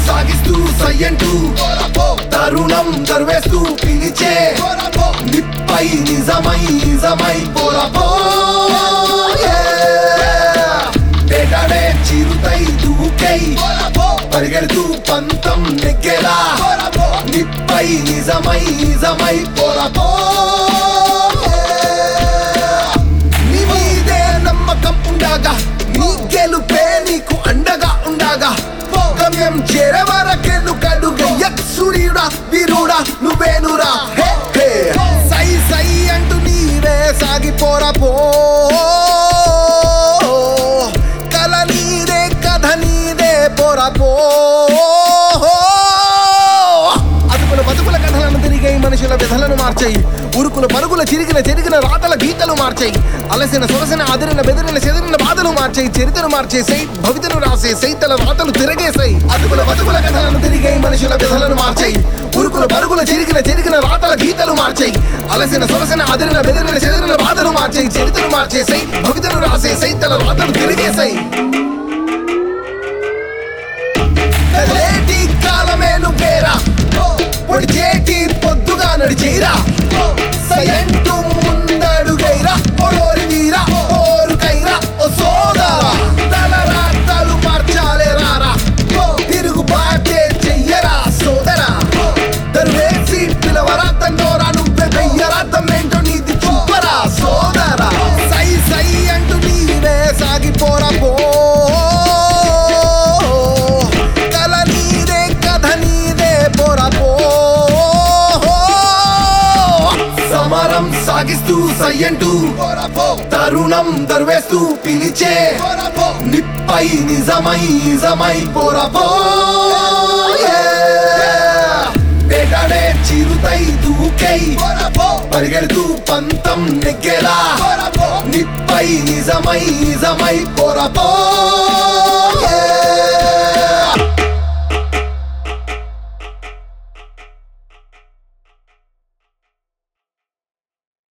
సాగిస్తూ సయ్యంటూ తరుణం దర్వేస్తూ పిలిచే నిప్పై నిజమై నిజమై పోరపో వేటాడే చిరుతై దూకై పరిగెడుతూ పంతం నెగ్గేలా నిప్పై నిజమై నిజమై పోరపో నీ మీదే నమ్మకం ఉండగా నీ గెలుపే నీకు అండగా ఉండగా గమ్యం చేరే వరకెను కడుగయ్య సూర్యుడా వీరుడా నువ్వేనురా హే హే సై సై అంటూ నీవే సాగిపోరా పో కల నీదే కథ నీదే పోరా పో అదుపుల బతుకుల కథలను తిరిగాయి మనుషుల వ్యధలను మార్చాయి ఉరుకుల పరుగుల చిరిగిన చెరిగిన రాతల గీతలు మార్చాయి అలసిన సొలసిన అదిరిన బెదిరిన చెదిరిన బాధలు మార్చాయి చరిత్రను మార్చేసాయి భవితను రాసేసాయి తల రాతలు తిరగేసాయి అదుపుల బతుకుల కథలను తిరిగాయి మనుషుల వ్యధలను మార్చాయి ఉరుకుల పరుగుల చిరిగిన చెరిగిన రాతల గీతలు మార్చాయి అలసిన సొలసిన అదిరిన బెదిరిన చెదిరిన బాధలు మార్చాయి చరిత్రను మార్చేసాయి భవితను రాసేసాయి తల రాతలు తిరిగేసాయి కదిలేటి కాలమే నువ్వేరా పొడిచేటి పొద్దుగా నడిచేరా సయంటు ముందడుగైరా ఓరోరి వీరా ఓరు కైరా ఓ సోదరా తలరా తలు మార్చాలే రారా తిరుగుబాటే చెయ్యరా సోదరా దర్వేసి పిలవరా తన్నోరా నువ్వే వెయ్యరా తమ్మేంటో నీది చూపరా సోదరా సై సై అంటూ నీవే సాగిపోరా పో కల నీదే కథ నీదే పోరా పో సమరం సాగిస్తూ సయ్యంటూ తరుణం దర్వేస్తూ పిలిచే నిప్పై నిజమై నిజమై పోరపో వేటాడే చిరుతై దూకై పరిగెడుతూ పంతం నెగ్గేలా నిప్పై నిజమై నిజమై పోరపో